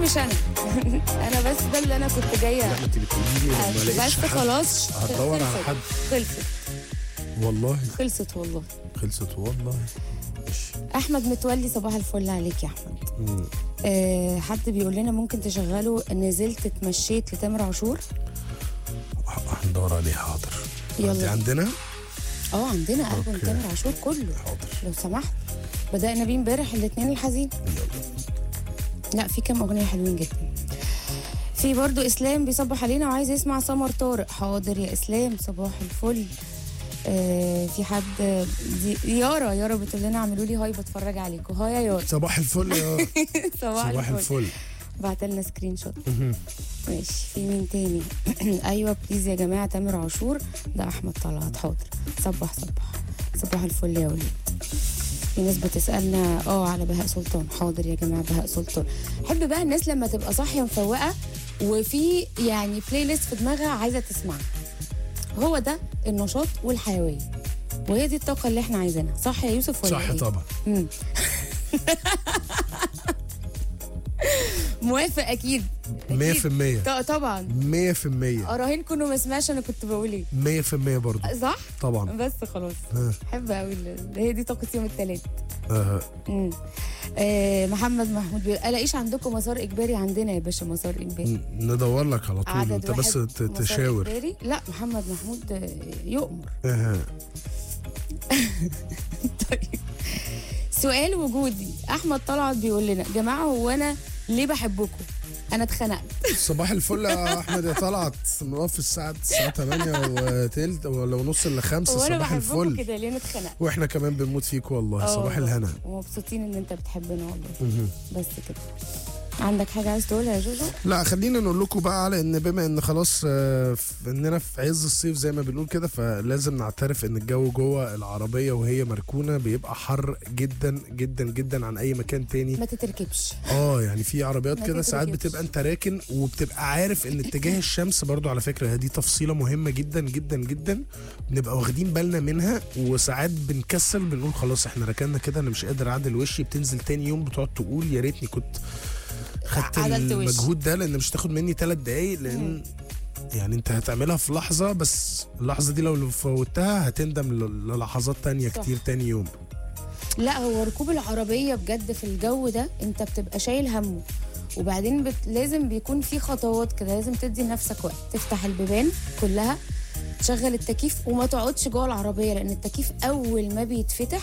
مش انا انا بس ده اللي انا كنت جايه لا ما انت بتقولي لي لما بس لقيتش حد خلاص هتدور على خلصت. حد خلصت والله خلصت والله خلصت والله ماشي احمد متولي صباح الفل عليك يا احمد مم. أه حد بيقول لنا ممكن تشغلوا نزلت اتمشيت لتامر عاشور هندور عليه حاضر يلا. انت عندنا اه عندنا البوم أوكي. تامر عاشور كله حاضر لو سمحت بدأنا بيه امبارح الاثنين الحزين يلا لا في كام اغنيه حلوين جدا في برضو اسلام بيصبح علينا وعايز يسمع سمر طارق حاضر يا اسلام صباح الفل آه في حد دي يارا يارا بتقول لنا اعملوا لي هاي بتفرج عليكم هاي يا يارا صباح الفل يا صباح, صباح الفل بعت لنا سكرين شوت مهم. ماشي في مين تاني ايوه بليز يا جماعه تامر عاشور ده احمد طلعت حاضر صبح صبح صباح الفل يا وليد في ناس بتسالنا اه على بهاء سلطان حاضر يا جماعه بهاء سلطان احب بقى الناس لما تبقى صاحيه مفوقه وفي يعني بلاي ليست في دماغها عايزه تسمعها هو ده النشاط والحيويه وهي دي الطاقه اللي احنا عايزينها صح يا يوسف ولا صح إيه؟ طبعا مم. موافق اكيد 100% ط- طبعا 100% اراهن كله ما سمعش انا كنت بقول ايه 100% برضه صح طبعا بس خلاص ها. بحب قوي ال- هي دي طاقه يوم الثلاث آه. امم آه محمد محمود بيقول الاقيش عندكم مسار اجباري عندنا يا باشا مسار اجباري ندور لك على طول عدد انت بس واحد ت- مسار تشاور إجباري؟ لا محمد محمود آه، يؤمر آه. طيب سؤال وجودي احمد طلعت بيقول لنا جماعه هو انا ليه بحبكم انا اتخنقت صباح الفل يا احمد يا طلعت نقف الساعه الساعه 8 وتلت ولا ونص الا 5 هو انا صباح بحبكم الفل كده ليه انا اتخنقت واحنا كمان بنموت فيك والله آه صباح والله. الهنا ومبسوطين ان انت بتحبنا والله مهم. بس كده عندك حاجه عايز تقولها يا جوجو لا خلينا نقول لكم بقى على ان بما ان خلاص آه، ف- اننا في عز الصيف زي ما بنقول كده فلازم نعترف ان الجو جوه العربيه وهي مركونه بيبقى حر جدا جدا جدا عن اي مكان تاني ما تتركبش اه يعني في عربيات ما كده ساعات تتركبش. بتبقى انت راكن وبتبقى عارف ان اتجاه الشمس برضو على فكره هي دي تفصيله مهمه جدا جدا جدا بنبقى واخدين بالنا منها وساعات بنكسل بنقول خلاص احنا ركننا كده انا مش قادر اعدل وشي بتنزل تاني يوم بتقعد تقول يا ريتني كنت خدت عدلت وشي. المجهود ده لان مش تاخد مني ثلاث دقايق لان يعني انت هتعملها في لحظه بس اللحظه دي لو فوتها هتندم ل- للحظات تانية صح. كتير تاني يوم لا هو ركوب العربيه بجد في الجو ده انت بتبقى شايل همه وبعدين بت... لازم بيكون في خطوات كده لازم تدي لنفسك وقت تفتح البيبان كلها تشغل التكييف وما تقعدش جوه العربيه لان التكييف اول ما بيتفتح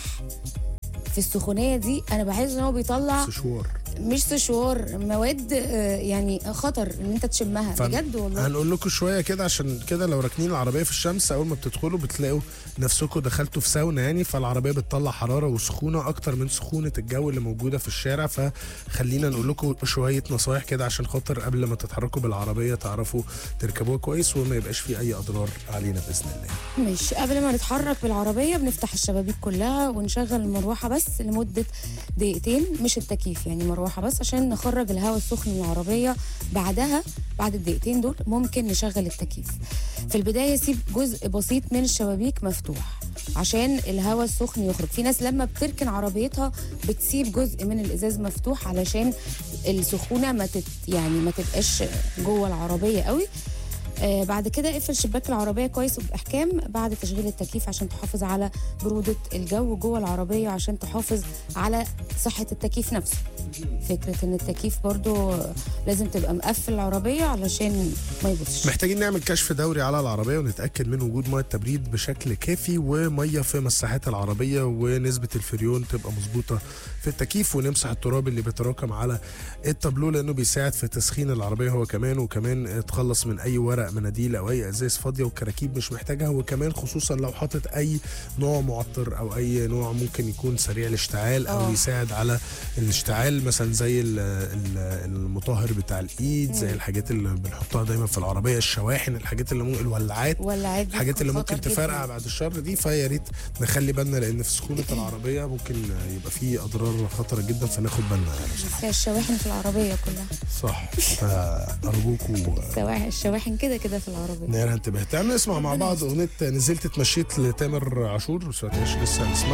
في السخونيه دي انا بحس ان هو بيطلع سشوار مش سشوار مواد آه، يعني خطر ان انت تشمها فن- بجد والله هنقول لكم شويه كده عشان كده لو راكنين العربيه في الشمس اول ما بتدخلوا بتلاقوا نفسكم دخلتوا في ساونا يعني فالعربيه بتطلع حراره وسخونه اكتر من سخونه الجو اللي موجوده في الشارع فخلينا نقول لكم شويه نصايح كده عشان خاطر قبل ما تتحركوا بالعربيه تعرفوا تركبوها كويس وما يبقاش في اي اضرار علينا باذن الله مش قبل ما نتحرك بالعربية بنفتح الشبابيك كلها ونشغل المروحة بس لمدة دقيقتين مش التكييف يعني مروحة بس عشان نخرج الهواء السخن من العربية بعدها بعد الدقيقتين دول ممكن نشغل التكييف في البداية سيب جزء بسيط من الشبابيك مفتوح عشان الهواء السخن يخرج في ناس لما بتركن عربيتها بتسيب جزء من الازاز مفتوح علشان السخونه ما تت يعني ما تبقاش جوه العربيه قوي آه بعد كده اقفل شباك العربيه كويس وباحكام بعد تشغيل التكييف عشان تحافظ على بروده الجو جوه العربيه عشان تحافظ على صحه التكييف نفسه فكره ان التكييف برضو لازم تبقى مقفل العربيه علشان ما يبصش محتاجين نعمل كشف دوري على العربية ونتأكد من وجود مية تبريد بشكل كافي ومية في مساحات العربية ونسبة الفريون تبقى مظبوطة في التكييف ونمسح التراب اللي بيتراكم على التابلو لأنه بيساعد في تسخين العربية هو كمان وكمان تخلص من أي ورق مناديل أو أي أزاز فاضية وكراكيب مش محتاجها وكمان خصوصا لو حاطط أي نوع معطر أو أي نوع ممكن يكون سريع الاشتعال أو آه. يساعد على الاشتعال مثلا زي ال- ال- المطهر بتاع الإيد زي الحاجات اللي بنحطها دايما في العربيه الشواحن الحاجات اللي ممكن الولعات ولا عادي الحاجات اللي يكون ممكن خطر تفرقع جداً. بعد الشر دي فيا ريت نخلي بالنا لان في سخونه العربيه ممكن يبقى في اضرار خطره جدا فناخد بالنا يعني بس هي الشواحن في العربيه كلها صح فارجوكوا الشواحن الشواحن كده كده في العربيه نقرا انتباه تعالوا نسمع مع بعض اغنيه نزلت اتمشيت لتامر عاشور ما سمعتهاش لسه نسمع